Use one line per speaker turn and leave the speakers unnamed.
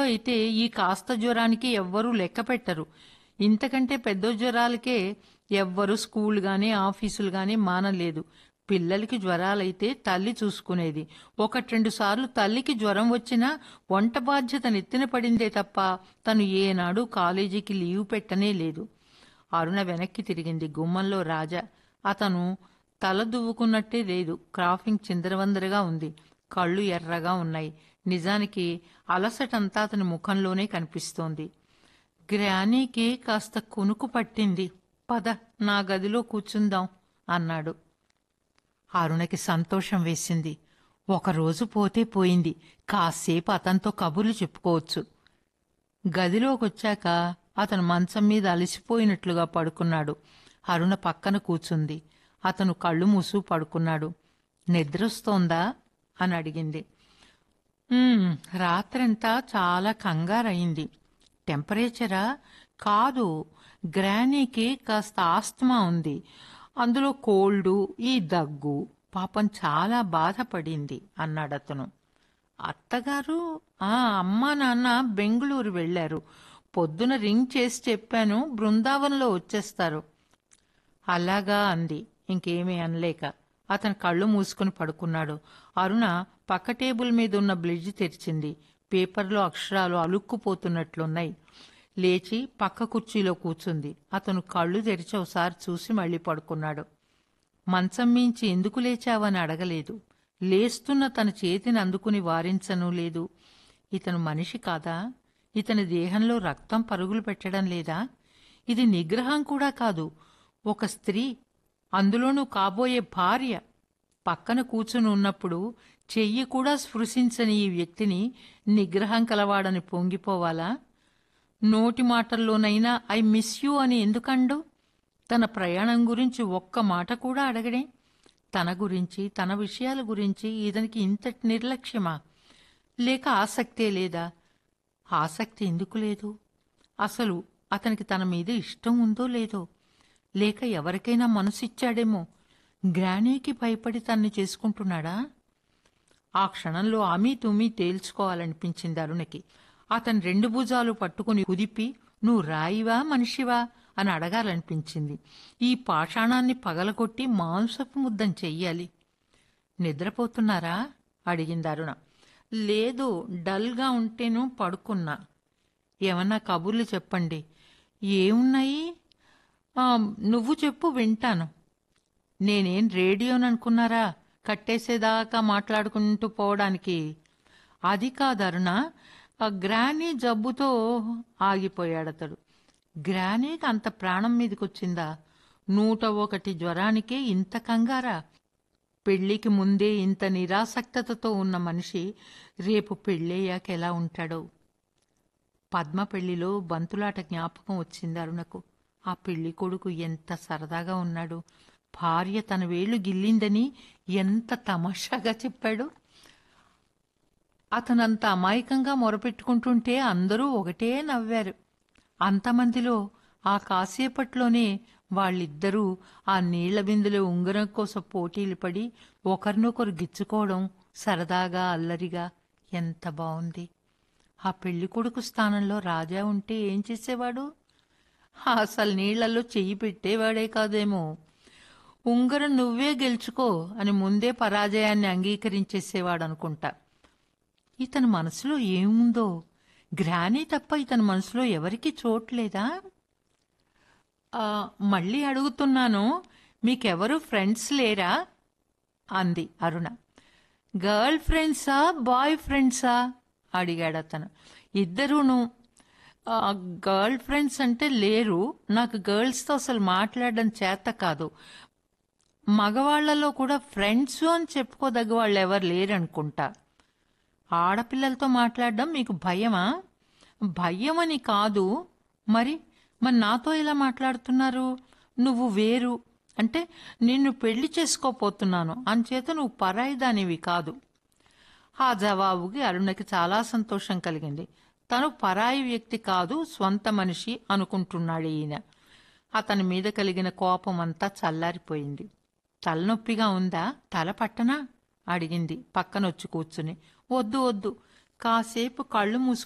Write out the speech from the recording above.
అయితే ఈ కాస్త జ్వరానికి ఎవ్వరూ లెక్క పెట్టరు ఇంతకంటే పెద్ద జ్వరాలకే ఎవ్వరు స్కూల్ గాని ఆఫీసులు గాని మానలేదు పిల్లలకి జ్వరాలైతే తల్లి చూసుకునేది ఒకటి రెండు సార్లు తల్లికి జ్వరం వచ్చినా వంట బాధ్యత నెత్తిన పడిందే తప్ప తను ఏనాడు కాలేజీకి లీవ్ పెట్టనే లేదు అరుణ వెనక్కి తిరిగింది గుమ్మంలో రాజా అతను తల దువ్వుకున్నట్టే లేదు క్రాఫింగ్ చిందరవందరగా ఉంది కళ్ళు ఎర్రగా ఉన్నాయి నిజానికి అలసటంతా అతని ముఖంలోనే కనిపిస్తోంది గ్రానీకి కాస్త కునుకు పట్టింది పద నా గదిలో కూర్చుందాం అన్నాడు అరుణకి సంతోషం వేసింది ఒకరోజు పోతే పోయింది కాసేపు అతనితో కబుర్లు చెప్పుకోవచ్చు గదిలోకొచ్చాక అతను మంచం మీద అలసిపోయినట్లుగా పడుకున్నాడు అరుణ పక్కన కూర్చుంది అతను కళ్ళు మూసు పడుకున్నాడు నిద్రొస్తోందా అని అడిగింది "ఉమ్, రాత్రంతా చాలా కంగారయింది టెంపరేచరా కాదు గ్రానీకి కాస్త ఆస్తమా ఉంది అందులో కోల్డు ఈ దగ్గు పాపం చాలా బాధపడింది అన్నాడతను అత్తగారు ఆ అమ్మా నాన్న బెంగుళూరు వెళ్లారు పొద్దున రింగ్ చేసి చెప్పాను బృందావనంలో వచ్చేస్తారు అలాగా అంది ఇంకేమీ అనలేక అతను కళ్ళు మూసుకుని పడుకున్నాడు అరుణ పక్క టేబుల్ మీద ఉన్న బ్లిడ్జ్ తెరిచింది పేపర్లో అక్షరాలు అలుక్కుపోతున్నట్లున్నాయి లేచి పక్క కుర్చీలో కూర్చుంది అతను కళ్ళు తెరిచి ఒకసారి చూసి మళ్ళీ పడుకున్నాడు మంచం మించి ఎందుకు లేచావని అడగలేదు లేస్తున్న తన చేతిని అందుకుని వారించను లేదు ఇతను మనిషి కాదా ఇతని దేహంలో రక్తం పరుగులు పెట్టడం లేదా ఇది నిగ్రహం కూడా కాదు ఒక స్త్రీ అందులోనూ కాబోయే భార్య పక్కన కూర్చుని ఉన్నప్పుడు చెయ్యి కూడా స్పృశించని ఈ వ్యక్తిని నిగ్రహం కలవాడని పొంగిపోవాలా నోటి మాటల్లోనైనా ఐ మిస్ యూ అని ఎందుకండు తన ప్రయాణం గురించి ఒక్క మాట కూడా అడగడే తన గురించి తన విషయాల గురించి ఇతనికి ఇంతటి నిర్లక్ష్యమా లేక ఆసక్తే లేదా ఆసక్తి ఎందుకు లేదు అసలు అతనికి తన మీద ఇష్టం ఉందో లేదో లేక ఎవరికైనా మనసిచ్చాడేమో గ్రానీకి భయపడి తన్ని చేసుకుంటున్నాడా ఆ క్షణంలో ఆమె తుమ్మి తేల్చుకోవాలనిపించింది అరుణకి అతని రెండు భుజాలు పట్టుకుని కుదిపి నువ్వు రాయివా మనిషివా అని అడగాలనిపించింది ఈ పాషాణాన్ని పగలగొట్టి మాంసపు ముద్దం చెయ్యాలి నిద్రపోతున్నారా అడిగింది అరుణ లేదు డల్గా ఉంటేను పడుకున్నా ఏమన్నా కబుర్లు చెప్పండి ఏమున్నాయి "ఆ, నువ్వు చెప్పు వింటాను నేనేం రేడియోననుకున్నారా కట్టేసేదాకా మాట్లాడుకుంటూ పోవడానికి అది కాదు అరుణ ఆ గ్రానీ జబ్బుతో ఆగిపోయాడతడు గ్రానీకి అంత ప్రాణం మీదకొచ్చిందా నూట ఒకటి జ్వరానికే ఇంత కంగారా పెళ్లికి ముందే ఇంత నిరాసక్తతతో ఉన్న మనిషి రేపు పెళ్ళయ్యాక ఎలా ఉంటాడో పద్మ పెళ్లిలో బంతులాట జ్ఞాపకం వచ్చింది అరుణకు ఆ పెళ్లి కొడుకు ఎంత సరదాగా ఉన్నాడు భార్య తన వేళ్లు గిల్లిందని ఎంత తమాషాగా చెప్పాడు అతనంత అమాయకంగా మొరపెట్టుకుంటుంటే అందరూ ఒకటే నవ్వారు అంతమందిలో ఆ కాసేపట్లోనే వాళ్ళిద్దరూ ఆ నీళ్ల బిందులో ఉంగరం కోసం పోటీలు పడి ఒకరినొకరు గిచ్చుకోవడం సరదాగా అల్లరిగా ఎంత బావుంది ఆ పెళ్లి కొడుకు స్థానంలో రాజా ఉంటే ఏం చేసేవాడు అసలు నీళ్లలో చెయ్యి పెట్టేవాడే కాదేమో ఉంగరం నువ్వే గెలుచుకో అని ముందే పరాజయాన్ని అంగీకరించేసేవాడు అనుకుంటా ఇతని మనసులో ఏముందో గ్రానీ తప్ప ఇతని మనసులో ఎవరికీ చోట్లేదా ఆ, మళ్ళీ అడుగుతున్నాను మీకెవరు ఫ్రెండ్స్ లేరా అంది అరుణ గర్ల్ ఫ్రెండ్సా బాయ్ ఫ్రెండ్సా అడిగాడు అతను ఇద్దరూను ఆ, గర్ల్ ఫ్రెండ్స్ అంటే లేరు నాకు గర్ల్స్తో అసలు మాట్లాడడం చేత కాదు మగవాళ్లలో కూడా ఫ్రెండ్స్ అని చెప్పుకోదగ్గ వాళ్ళు ఎవరు లేరనుకుంటా ఆడపిల్లలతో మాట్లాడడం మీకు భయమా భయమని కాదు మరి మరి నాతో ఇలా మాట్లాడుతున్నారు నువ్వు వేరు అంటే నిన్ను పెళ్లి చేసుకోపోతున్నాను అంచేత నువ్వు పరాయిదానివి కాదు ఆ జవాబుకి అరుణకి చాలా సంతోషం కలిగింది తను పరాయి వ్యక్తి కాదు స్వంత మనిషి అనుకుంటున్నాడు ఈయన అతని మీద కలిగిన కోపం అంతా చల్లారిపోయింది తలనొప్పిగా ఉందా తల పట్టనా అడిగింది పక్కనొచ్చి కూర్చుని వద్దు వద్దు కాసేపు కళ్ళు మూసుకు